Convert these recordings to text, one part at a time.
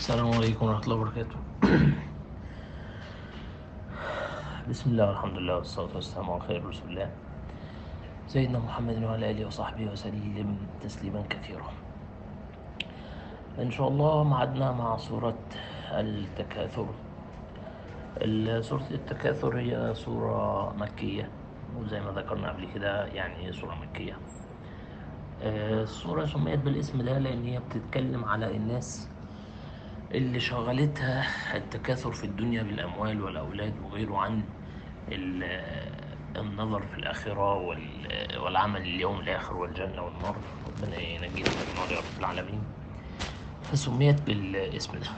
السلام عليكم ورحمة الله وبركاته بسم الله والحمد لله والصلاة والسلام على خير رسول الله سيدنا محمد وعلى آله وصحبه وسلم تسليما كثيرا إن شاء الله معدنا مع سورة التكاثر ال- سورة التكاثر هي سورة مكية وزي ما ذكرنا قبل كده يعني هي سورة مكية آه، السورة سميت بالاسم ده لأن هي بتتكلم على الناس اللي شغلتها التكاثر في الدنيا بالأموال والأولاد وغيره عن ال- النظر في الآخرة وال- والعمل اليوم الآخر والجنة والنار ربنا ينجينا من النار يا رب العالمين فسميت بالاسم ده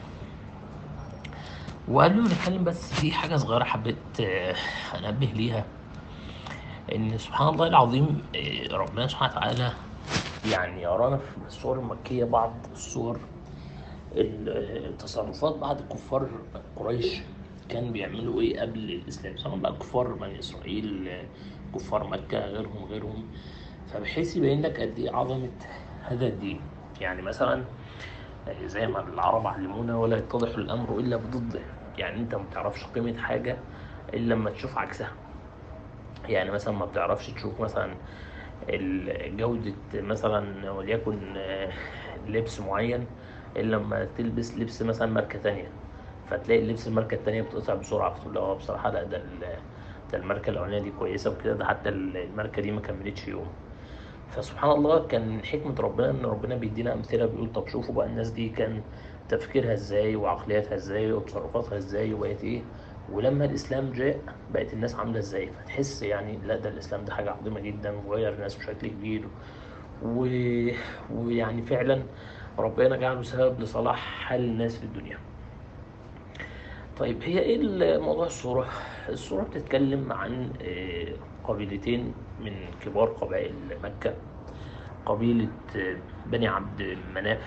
وقبل ما نتكلم بس في حاجة صغيرة حبيت آه، أنبه ليها إن سبحان الله العظيم آه، ربنا سبحانه وتعالى يعني يرانا في السور المكية بعض الصور التصرفات بعض كفار قريش كان بيعملوا ايه قبل الاسلام سواء بقى كفار بني اسرائيل كفار مكه غيرهم غيرهم فبحيث يبين لك قد ايه عظمه هذا الدين يعني مثلا زي ما العرب علمونا ولا يتضح الامر الا بضده يعني انت ما بتعرفش قيمه حاجه الا لما تشوف عكسها يعني مثلا ما بتعرفش تشوف مثلا ال- جودة مثلا وليكن آه، لبس معين إلا لما تلبس لبس مثلا ماركة تانية فتلاقي اللبس الماركة التانية بتقطع بسرعة فتقول اه بصراحة لا ده ال- ده الماركة الأولانية دي كويسة وكده ده حتى ال- الماركة دي ما كملتش يوم فسبحان الله كان حكمة ربنا إن ربنا بيدينا أمثلة بيقول طب شوفوا بقى الناس دي كان تفكيرها إزاي وعقلياتها إزاي وتصرفاتها إزاي وبقت إيه ولما الإسلام جاء بقت الناس عاملة إزاي فتحس يعني لا ده الإسلام ده حاجة عظيمة جدا وغير الناس بشكل كبير و... ويعني فعلا ربنا جعله سبب لصلاح حال الناس في الدنيا طيب هي ايه موضوع الصورة؟ الصورة بتتكلم عن آه، قبيلتين من كبار قبائل مكة قبيلة آه، بني عبد مناف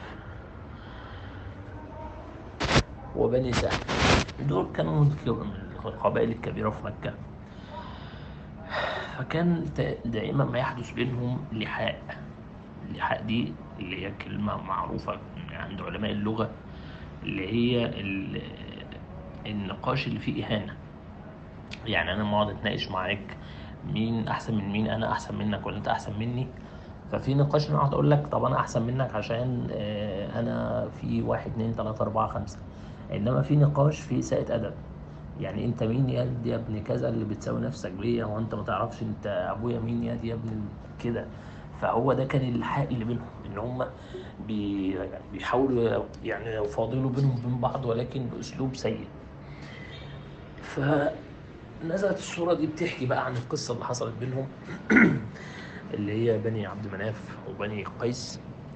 وبني سهل دول كانوا من القبائل الكبيرة في مكة فكان تا- دائما ما يحدث بينهم لحاء اللحاء دي اللي هي كلمة معروفة عند علماء اللغة اللي هي ال- النقاش اللي فيه إهانة يعني أنا ما أقعد أتناقش معاك مين أحسن من مين أنا أحسن منك ولا أنت أحسن مني ففي نقاش أنا أقعد أقول لك طب أنا أحسن منك عشان آه، أنا في واحد اتنين تلاتة أربعة خمسة إنما في نقاش فيه إساءة أدب يعني انت مين يا دي يا ابن كذا اللي بتساوي نفسك بيا هو انت ما تعرفش انت ابويا مين يا دي يا ابن كده فهو ده كان الحق اللي بينهم ان هم بي بيحاولوا يعني يفاضلوا بينهم وبين بعض ولكن باسلوب سيء فنزلت الصورة دي بتحكي بقى عن القصة اللي حصلت بينهم اللي هي بني عبد مناف وبني قيس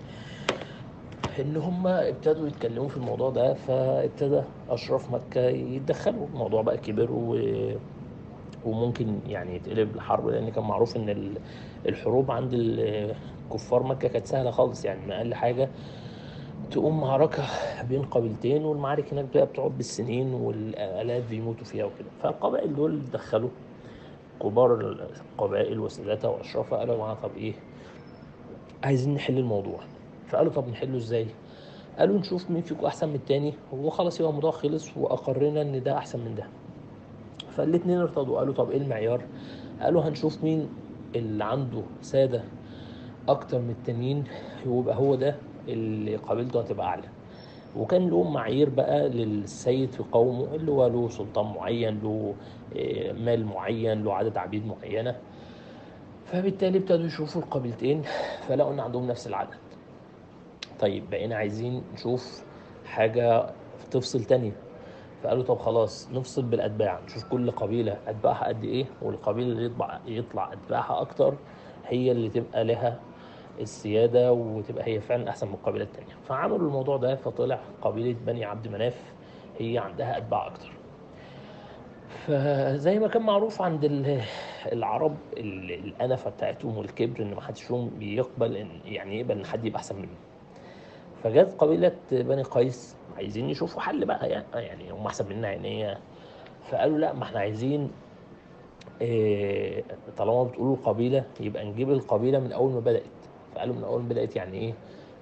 ان هم ابتدوا يتكلموا في الموضوع ده فابتدى اشراف مكه يتدخلوا الموضوع بقى كبر و... وممكن يعني يتقلب لحرب لان كان معروف ان ال- الحروب عند ال- كفار مكه كانت سهله خالص يعني ما اقل حاجه تقوم معركه بين قبيلتين والمعارك هناك بقى بتقعد بالسنين والالاف بيموتوا فيها وكده فالقبائل دول دخلوا كبار القبائل وسادتها واشرافها قالوا معانا طب ايه عايزين نحل الموضوع فقالوا طب نحله ازاي قالوا نشوف مين فيكم احسن من التاني وخلاص يبقى الموضوع خلص واقرنا ان ده احسن من ده فالاتنين ارتضوا قالوا طب ايه المعيار قالوا هنشوف مين اللي عنده سادة اكتر من التانيين ويبقى هو ده اللي قابلته هتبقى اعلى وكان له معايير بقى للسيد في قومه اللي هو له سلطان معين له آه، مال معين له عدد عبيد معينه فبالتالي ابتدوا يشوفوا القبيلتين فلقوا ان عندهم نفس العدد طيب بقينا عايزين نشوف حاجة تفصل تانية فقالوا طب خلاص نفصل بالأتباع نشوف كل قبيلة أتباعها قد إيه والقبيلة اللي يطبع يطلع أتباعها أكتر هي اللي تبقى لها السيادة وتبقى هي فعلا أحسن من القبيلة التانية فعملوا الموضوع ده فطلع قبيلة بني عبد مناف هي عندها أتباع أكتر فزي ما كان معروف عند ال- العرب ال- الأنفة بتاعتهم والكبر إن محدش فيهم بيقبل إن يعني يقبل إن حد يبقى أحسن منه فجت قبيلة بني قيس عايزين يشوفوا حل بقى يعني, يعني هم أحسن مننا يعني هي فقالوا لا ما احنا عايزين إيه طالما بتقولوا القبيلة يبقى نجيب القبيلة من أول ما بدأت فقالوا من أول ما بدأت يعني إيه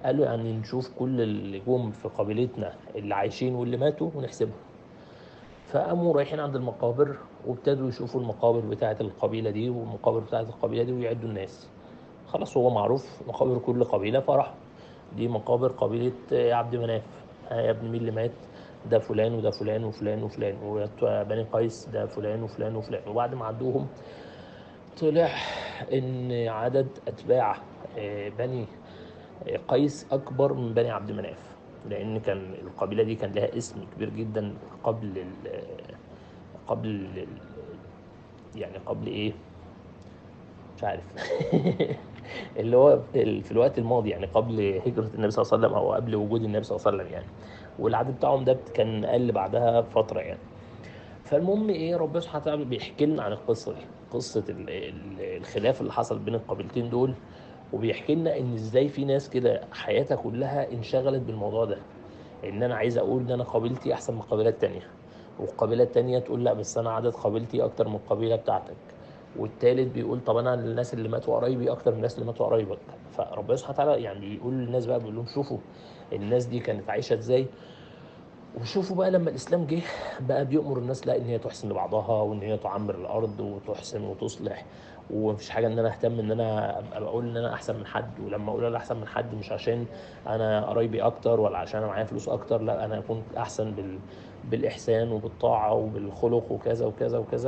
قالوا يعني نشوف كل اللي جم في قبيلتنا اللي عايشين واللي ماتوا ونحسبهم فقاموا رايحين عند المقابر وابتدوا يشوفوا المقابر بتاعة القبيلة دي والمقابر بتاعة القبيلة دي ويعدوا الناس خلاص هو معروف مقابر كل قبيلة فراحوا دي مقابر قبيلة عبد مناف ها يا ابن مين اللي مات ده فلان وده فلان وفلان وفلان وبني قيس ده فلان وفلان وفلان وبعد ما عدوهم طلع ان عدد اتباع آه، بني قيس اكبر من بني عبد مناف لان كان القبيله دي كان لها اسم كبير جدا قبل ال قبل ال يعني قبل ايه مش عارف اللي هو في الوقت الماضي يعني قبل هجرة النبي صلى الله عليه وسلم أو قبل وجود النبي صلى الله عليه وسلم يعني والعدد بتاعهم ده كان قل بعدها فترة يعني فالمهم ايه ربنا سبحانه وتعالى بيحكي لنا عن القصة دي قصة ال- ال- الخلاف اللي حصل بين القبيلتين دول وبيحكي لنا ان ازاي في ناس كده حياتها كلها انشغلت بالموضوع ده ان انا عايز اقول ان انا قبيلتي احسن من قبيلات تانية والقبيلة التانية تقول لا بس انا عدد قبيلتي اكتر من القبيلة بتاعتك والتالت بيقول طب انا الناس اللي ماتوا قرايبي اكتر من الناس اللي ماتوا قرايبك فربنا سبحانه وتعالى يعني بيقول للناس بقى بيقول لهم شوفوا الناس دي كانت عايشه ازاي وشوفوا بقى لما الاسلام جه بقى بيأمر الناس لا ان هي تحسن لبعضها وان هي تعمر الارض وتحسن وتصلح ومفيش حاجه ان انا اهتم ان انا ابقى بقول ان انا احسن من حد ولما اقول انا احسن من حد مش عشان انا قرايبي اكتر ولا عشان انا معايا فلوس اكتر لا انا اكون احسن بال بالاحسان وبالطاعه وبالخلق وكذا وكذا وكذا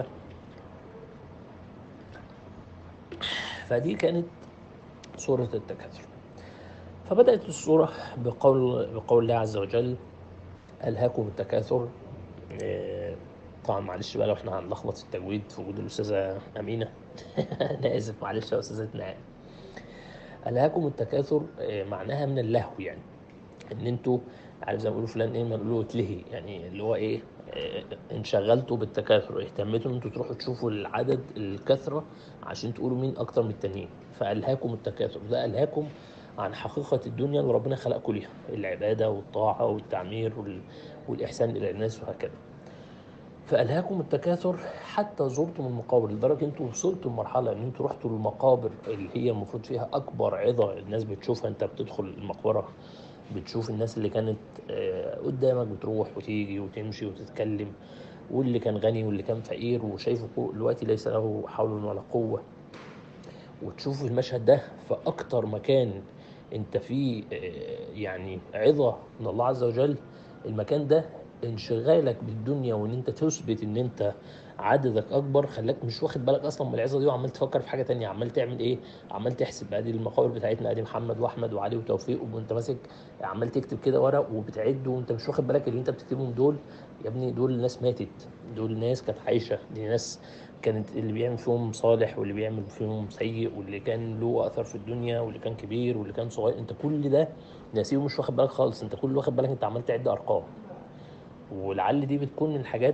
فدي كانت سورة التكاثر فبدأت السورة بقول بقول الله عز وجل ألهاكم التكاثر آه، طبعا معلش بقى لو احنا هنلخبط في التجويد في وجود الأستاذة أمينة أنا آسف معلش يا أستاذتنا ألهاكم التكاثر آه، معناها من اللهو يعني ان انتوا عارف زي ما بيقولوا فلان ايه ما بيقولوا اتلهي يعني اللي هو ايه آه، انشغلتوا بالتكاثر اهتميتوا ان انتوا تروحوا تشوفوا العدد الكثره عشان تقولوا مين اكتر من التانيين فالهاكم التكاثر ده الهاكم عن حقيقة الدنيا اللي ربنا خلقكم ليها العبادة والطاعة والتعمير وال... والإحسان إلى الناس وهكذا فألهاكم التكاثر حتى زرتم المقابر لدرجة انتوا وصلتوا لمرحلة ان انتوا رحتوا المقابر اللي هي المفروض فيها أكبر عظة الناس بتشوفها انت بتدخل المقبرة بتشوف الناس اللي كانت آه، قدامك بتروح وتيجي وتمشي وتتكلم واللي كان غني واللي كان فقير وشايفه كو- دلوقتي ليس له حول ولا قوة وتشوف المشهد ده في أكتر مكان أنت فيه آه، يعني عظة من الله عز وجل المكان ده انشغالك بالدنيا وان انت تثبت ان انت عددك اكبر خلاك مش واخد بالك اصلا من العظه دي وعمال تفكر في حاجه تانية عمال تعمل ايه عمال تحسب ادي المقابر بتاعتنا ادي محمد واحمد وعلي وتوفيق وانت ماسك عمال تكتب كده ورق وبتعد وانت مش واخد بالك اللي انت بتكتبهم دول يا ابني دول ناس ماتت دول ناس كانت عايشه دي ناس كانت اللي بيعمل فيهم صالح واللي بيعمل فيهم سيء واللي كان له اثر في الدنيا واللي كان كبير واللي كان صغير انت كل ده ناسيه ومش واخد بالك خالص انت كل واخد بالك انت عمال تعد ارقام ولعل دي بتكون من الحاجات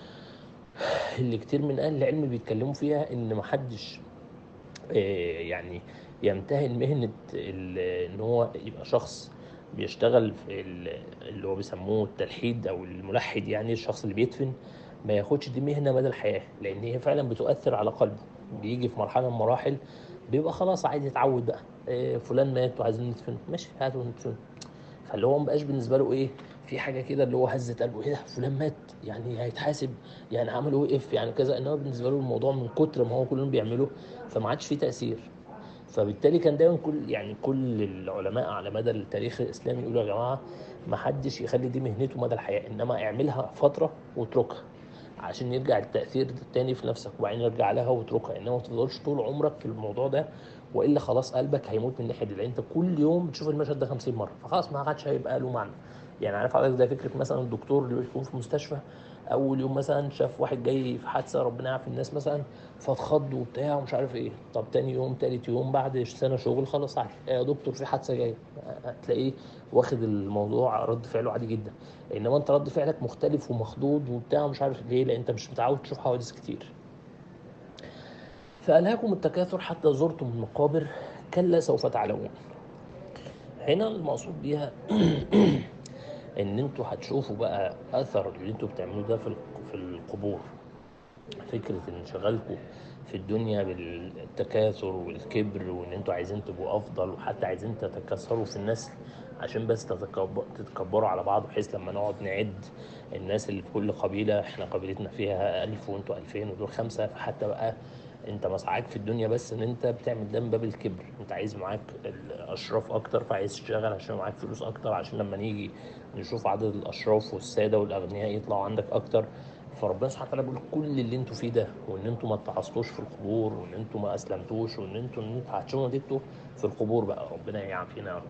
اللي كتير من اهل العلم بيتكلموا فيها ان محدش آه، يعني يمتهن مهنة ال- ان هو يبقى شخص بيشتغل في ال- اللي هو بيسموه التلحيد او الملحد يعني الشخص اللي بيدفن ما ياخدش دي مهنة مدى الحياة لان هي فعلا بتؤثر على قلبه بيجي في مرحلة من المراحل بيبقى خلاص عايز يتعود بقى آه، فلان مات وعايزين ندفن ماشي هاتوا ندفن فاللي هو مبقاش بالنسبه له ايه في حاجه كده اللي هو هزت قلبه ايه ده فلان مات يعني هيتحاسب يعني عملوا ايه اف يعني كذا انما بالنسبه له الموضوع من كتر ما هو كل يوم بيعمله فما عادش فيه تاثير فبالتالي كان دايما كل يعني كل العلماء على مدى التاريخ الاسلامي يقولوا يا جماعه ما حدش يخلي دي مهنته مدى الحياه انما اعملها فتره واتركها عشان يرجع التاثير تاني في نفسك وبعدين يرجع لها واتركها انما ما تفضلش طول عمرك في الموضوع ده والا خلاص قلبك هيموت من الناحيه دي لان انت كل يوم بتشوف المشهد ده 50 مره فخلاص ما عادش هيبقى له معنى يعني عارف حضرتك زي فكره مثلا الدكتور اللي بيكون في مستشفى اول يوم مثلا شاف واحد جاي في حادثه ربنا يعافي الناس مثلا فاتخض وبتاع ومش عارف ايه طب تاني يوم تالت يوم بعد سنه شغل خلاص عادي يا دكتور في حادثه جايه هتلاقيه واخد الموضوع رد فعله عادي جدا انما انت رد فعلك مختلف ومخضوض وبتاع مش عارف ليه لان انت مش متعود تشوف حوادث كتير فألهاكم التكاثر حتى زرتم المقابر كلا سوف تعلمون هنا المقصود بيها ان انتوا هتشوفوا بقى اثر اللي انتوا بتعملوه ده في الق- في القبور فكره ان انشغالكم في الدنيا بالتكاثر والكبر وان انتوا عايزين تبقوا افضل وحتى عايزين تتكاثروا في الناس عشان بس تتكبر تتكبروا على بعض بحيث لما نقعد نعد الناس اللي في كل قبيلة احنا قبيلتنا فيها ألف وانتوا ألفين ودول خمسة فحتى بقى انت مسعاك في الدنيا بس ان انت بتعمل ده من باب الكبر انت عايز معاك الاشراف اكتر فعايز تشتغل عشان معاك فلوس اكتر عشان لما نيجي نشوف عدد الاشراف والساده والاغنياء يطلعوا عندك اكتر فربنا سبحانه وتعالى بيقول كل اللي انتوا فيه ده وان انتوا ما اتعصتوش في القبور وان انتوا ما اسلمتوش وان انتوا ان انتوا هتشوفوا نتيجته في القبور بقى ربنا يعافينا يا رب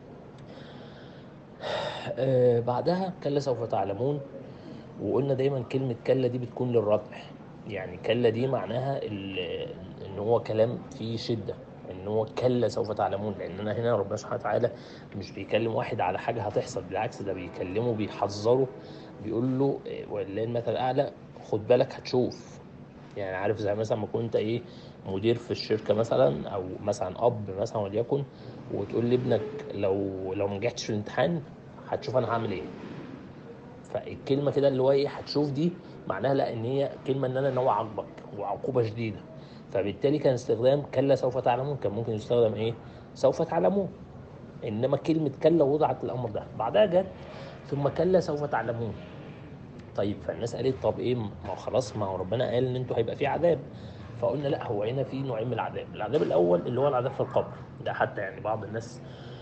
آه بعدها كلا سوف تعلمون وقلنا دايما كلمة كلا دي بتكون للردع يعني كلا دي معناها ال- ان هو كلام فيه شدة ان هو كلا سوف تعلمون لاننا هنا ربنا سبحانه وتعالى مش بيكلم واحد على حاجة هتحصل بالعكس ده بيكلمه بيحذره بيقول له إيه، ولله المثل الاعلى خد بالك هتشوف يعني عارف زي مثلا ما كنت ايه مدير في الشركه مثلا او مثلا اب مثلا وليكن وتقول لابنك لو لو ما نجحتش في الامتحان هتشوف انا هعمل ايه فالكلمه كده اللي هو ايه هتشوف دي معناها لا ان هي كلمه ان انا ناوي اعاقبك وعقوبه شديده فبالتالي كان استخدام كلا سوف تعلمون كان ممكن يستخدم ايه سوف تعلمون انما كلمه كلا وضعت الامر ده بعدها جت ثم كلا سوف تعلمون طيب فالناس قالت طب ايه ما هو خلاص ما هو ربنا قال ان انتوا هيبقى في عذاب فقلنا لا هو هنا في نوعين من العذاب العذاب الاول اللي هو العذاب في القبر ده حتى يعني بعض الناس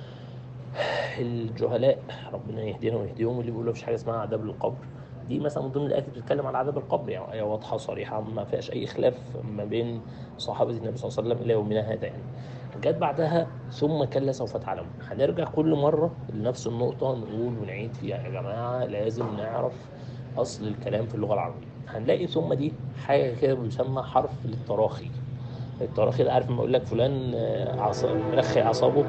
الجهلاء ربنا يهدينا ويهديهم اللي بيقولوا مفيش حاجه اسمها عذاب القبر دي مثلا من ضمن الايات اللي بتتكلم عن عذاب القبر يعني ايه واضحه صريحه ما فيهاش اي خلاف ما بين صحابه النبي صلى الله عليه وسلم الى يومنا هذا يعني جت بعدها ثم كلا سوف تعلمون هنرجع كل مره لنفس النقطه نقول ونعيد فيها يا جماعه لازم نعرف اصل الكلام في اللغه العربيه هنلاقي ثم دي حاجه كده بيسمى حرف للتراخي التراخي ده عارف لما اقول لك فلان آه، عص... مرخي اعصابه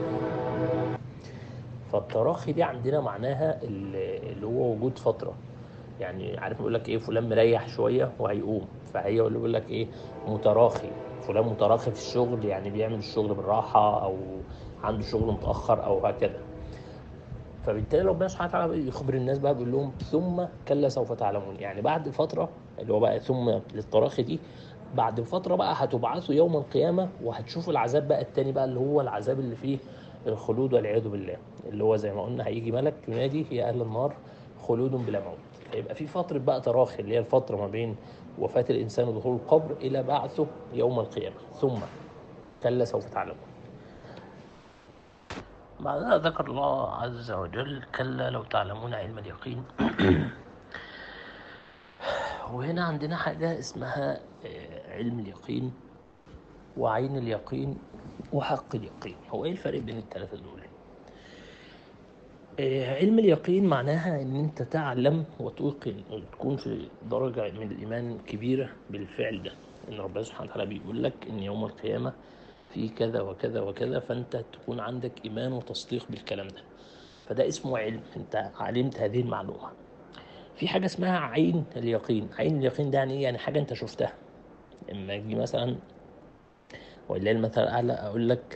فالتراخي دي عندنا معناها ال- اللي هو وجود فتره يعني عارف يقول لك ايه فلان مريح شويه وهيقوم فهي اللي بيقول لك ايه متراخي فلان متراخي في الشغل يعني بيعمل الشغل بالراحه او عنده شغل متاخر او هكذا فبالتالي ربنا سبحانه وتعالى يخبر الناس بقى بيقول لهم ثم كلا سوف تعلمون يعني بعد فتره اللي هو بقى ثم للتراخي دي بعد فتره بقى هتبعثوا يوم القيامه وهتشوفوا العذاب بقى التاني بقى اللي هو العذاب اللي فيه الخلود والعياذ بالله اللي هو زي ما قلنا هيجي ملك ينادي يا اهل النار خلود بلا موت فيبقى في فتره بقى تراخي اللي هي الفتره ما بين وفاه الانسان ودخول القبر الى بعثه يوم القيامه ثم كلا سوف تعلمون بعدها ذكر الله عز وجل كلا لو تعلمون علم اليقين وهنا عندنا حاجة اسمها آه، علم اليقين وعين اليقين وحق اليقين هو ايه الفرق بين الثلاثة دول آه، علم اليقين معناها ان انت تعلم وتوقن وتكون في درجة من الايمان كبيرة بالفعل ده ان ربنا سبحانه وتعالى بيقول لك ان يوم القيامة في كذا وكذا وكذا فانت تكون عندك ايمان وتصديق بالكلام ده فده اسمه علم انت علمت هذه المعلومة في حاجة اسمها عين اليقين عين اليقين ده يعني ايه يعني حاجة انت شفتها اما اجي مثلا ولله المثل الاعلى اقول لك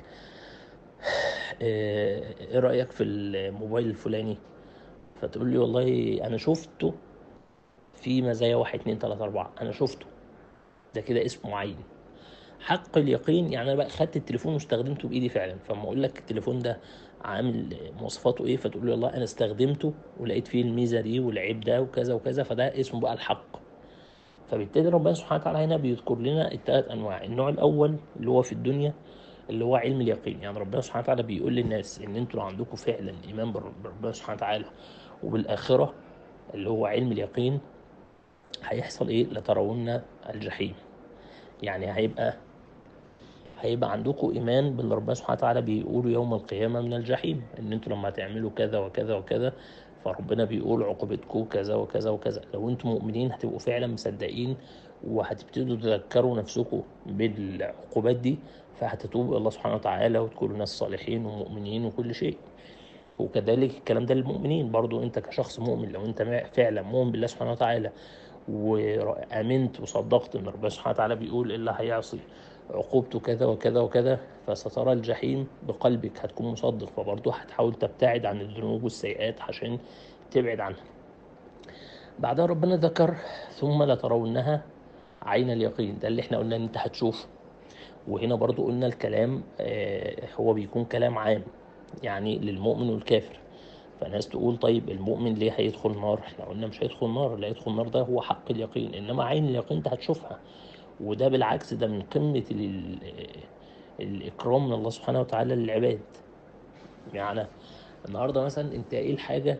آه، ايه رأيك في الموبايل الفلاني فتقول لي والله انا شفته في مزايا واحد اتنين تلاتة اربعة انا شفته ده كده اسمه عين حق اليقين يعني انا بقى خدت التليفون واستخدمته بايدي فعلا فلما اقول لك التليفون ده عامل مواصفاته ايه فتقول لي والله انا استخدمته ولقيت فيه الميزه دي والعيب ده وكذا وكذا فده اسمه بقى الحق فبالتالي ربنا سبحانه وتعالى هنا بيذكر لنا الثلاث انواع النوع الاول اللي هو في الدنيا اللي هو علم اليقين يعني ربنا سبحانه وتعالى بيقول للناس ان انتوا لو عندكم فعلا ايمان بر- بربنا سبحانه وتعالى وبالاخره اللي هو علم اليقين هيحصل ايه لترون الجحيم يعني هيبقى هيبقى عندكم ايمان باللي ربنا سبحانه وتعالى بيقوله يوم القيامه من الجحيم ان انتوا لما هتعملوا كذا وكذا وكذا فربنا بيقول عقوبتكم كذا وكذا وكذا لو انتم مؤمنين هتبقوا فعلا مصدقين وهتبتدوا تذكروا نفسكم بالعقوبات دي فهتتوبوا الى الله سبحانه وتعالى وتكونوا ناس صالحين ومؤمنين وكل شيء وكذلك الكلام ده للمؤمنين برضو انت كشخص مؤمن لو انت مع- فعلا مؤمن بالله سبحانه وتعالى وامنت وصدقت ان ربنا سبحانه وتعالى بيقول اللي هيعصي عقوبته كذا وكذا وكذا فسترى الجحيم بقلبك هتكون مصدق فبرضه هتحاول تبتعد عن الذنوب والسيئات عشان تبعد عنها بعدها ربنا ذكر ثم لترونها عين اليقين ده اللي احنا قلنا ان انت هتشوفه وهنا برضو قلنا الكلام آه، هو بيكون كلام عام يعني للمؤمن والكافر فناس تقول طيب المؤمن ليه هيدخل نار احنا قلنا مش هيدخل نار اللي هيدخل نار ده هو حق اليقين انما عين اليقين انت هتشوفها وده بالعكس ده من قمة ال- الإكرام من الله سبحانه وتعالى للعباد يعني النهارده مثلا انت ايه الحاجة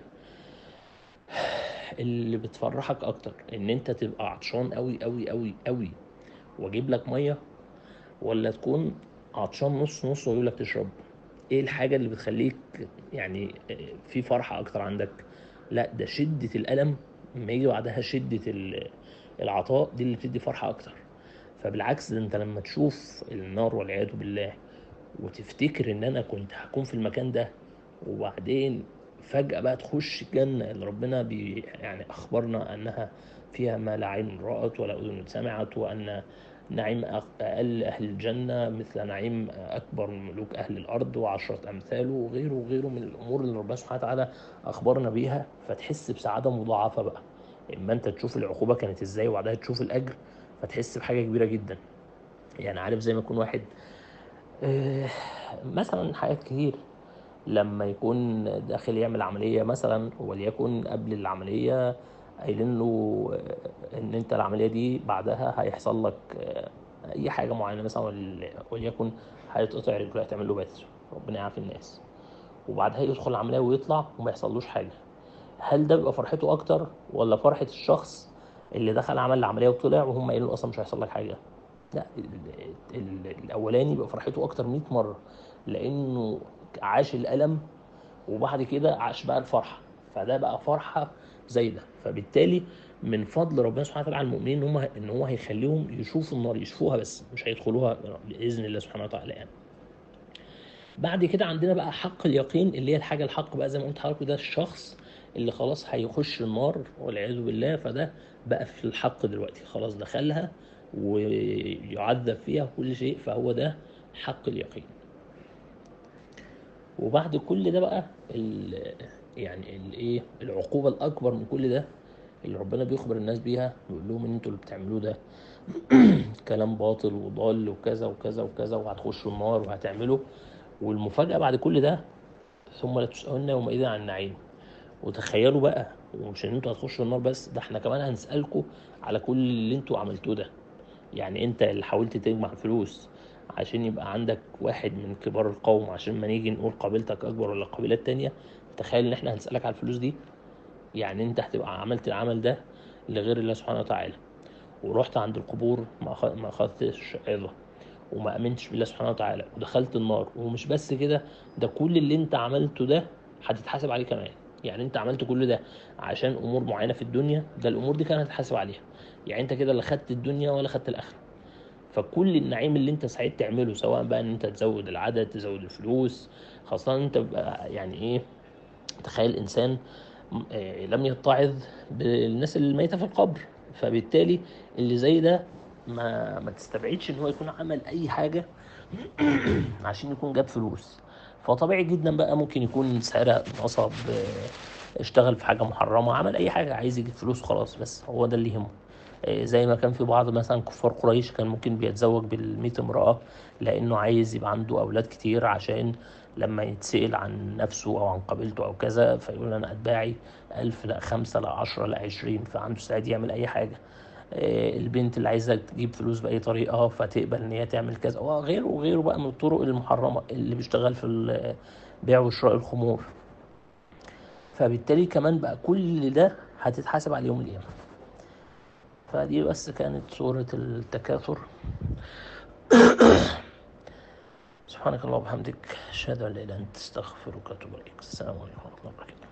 اللي بتفرحك اكتر ان انت تبقى عطشان قوي قوي قوي قوي واجيب لك ميه ولا تكون عطشان نص نص ويقول لك تشرب ايه الحاجة اللي بتخليك يعني في فرحة اكتر عندك لا ده شدة الألم لما يجي بعدها شدة ال- العطاء دي اللي بتدي فرحة اكتر فبالعكس ده انت لما تشوف النار والعياذ بالله وتفتكر ان انا كنت هكون في المكان ده وبعدين فجأة بقى تخش الجنة اللي ربنا بي يعني أخبرنا أنها فيها ما لا عين رأت ولا أذن سمعت وأن نعيم أق- أقل أهل الجنة مثل نعيم أكبر من ملوك أهل الأرض وعشرة أمثاله وغيره وغيره من الأمور اللي ربنا سبحانه وتعالى أخبرنا بيها فتحس بسعادة مضاعفة بقى إما أنت تشوف العقوبة كانت إزاي وبعدها تشوف الأجر فتحس بحاجة كبيرة جدا يعني عارف زي ما يكون واحد آه، مثلا حاجات كتير لما يكون داخل يعمل عملية مثلا وليكن قبل العملية قايلين له آه، ان انت العملية دي بعدها هيحصل لك آه، اي حاجة معينة مثلا ول- وليكن هيتقطع رجله هتعمل له بتر ربنا يعافي الناس وبعدها يدخل العملية ويطلع وما يحصلوش حاجة هل ده بيبقى فرحته اكتر ولا فرحة الشخص اللي دخل عمل العملية وطلع وهم قايلين له اصلا مش هيحصل لك حاجة لا ال- ال- الاولاني بيبقى فرحته اكتر 100 مره لانه عاش الالم وبعد كده عاش بقى الفرحه فده بقى فرحه زايده فبالتالي من فضل ربنا سبحانه وتعالى على المؤمنين ان هم ان هو هيخليهم يشوفوا النار يشوفوها بس مش هيدخلوها باذن الله سبحانه وتعالى يعني بعد كده عندنا بقى حق اليقين اللي هي الحاجه الحق بقى زي ما قلت لحضرتك ده الشخص اللي خلاص هيخش النار والعياذ بالله فده بقى في الحق دلوقتي خلاص دخلها ويعذب فيها كل شيء فهو ده حق اليقين وبعد كل ده بقى ال يعني الايه العقوبه الاكبر من كل ده اللي ربنا بيخبر الناس بيها بيقول لهم ان انتوا اللي بتعملوه ده كلام باطل وضال وكذا وكذا وكذا وهتخشوا النار وهتعملوا والمفاجاه بعد كل ده ثم لا تسالون يومئذ عن النعيم وتخيلوا بقى ومش ان انتوا هتخشوا النار بس ده احنا كمان هنسالكم على كل اللي انتوا عملتوه ده يعني انت اللي حاولت تجمع فلوس عشان يبقى عندك واحد من كبار القوم عشان ما نيجي نقول قبيلتك اكبر ولا قبيلات تانية تخيل ان احنا هنسألك على الفلوس دي يعني انت هتبقى عملت العمل ده لغير الله سبحانه وتعالى ورحت عند القبور ما أخ- ما اخذتش عظة وما امنتش بالله سبحانه وتعالى ودخلت النار ومش بس كده ده كل اللي انت عملته ده هتتحاسب عليه كمان يعني انت عملت كل ده عشان امور معينه في الدنيا ده الامور دي كانت هتتحاسب عليها يعني انت كده لا خدت الدنيا ولا خدت الاخره فكل النعيم اللي انت سعيد تعمله سواء بقى ان انت تزود العدد تزود الفلوس خاصة انت بقى يعني ايه تخيل انسان م- آه، لم يتعظ بالناس الميتة في القبر فبالتالي اللي زي ده ما ما تستبعدش ان هو يكون عمل اي حاجة عشان يكون جاب فلوس فطبيعي جدا بقى ممكن يكون سرق نصب آه، اشتغل في حاجة محرمة عمل اي حاجة عايز يجيب فلوس وخلاص بس هو ده اللي يهمه آه، زي ما كان في بعض مثلا كفار قريش كان ممكن بيتزوج بالمئة امرأة لأنه عايز يبقى عنده أولاد كتير عشان لما يتسأل عن نفسه أو عن قبيلته أو كذا فيقول أنا أتباعي ألف لا خمسة لا عشرة لا عشرين فعنده استعداد يعمل أي حاجة آه، البنت اللي عايزة تجيب فلوس بأي طريقة فتقبل إن هي تعمل كذا وغيره وغيره بقى من الطرق المحرمة اللي بيشتغل في البيع وشراء الخمور فبالتالي كمان بقى كل ده هتتحاسب على يوم القيامة فدي بس كانت سورة التكاثر سبحانك اللهم وبحمدك أشهد أن لا إله إلا أنت أستغفرك وأتوب إليك السلام عليكم ورحمة الله وبركاته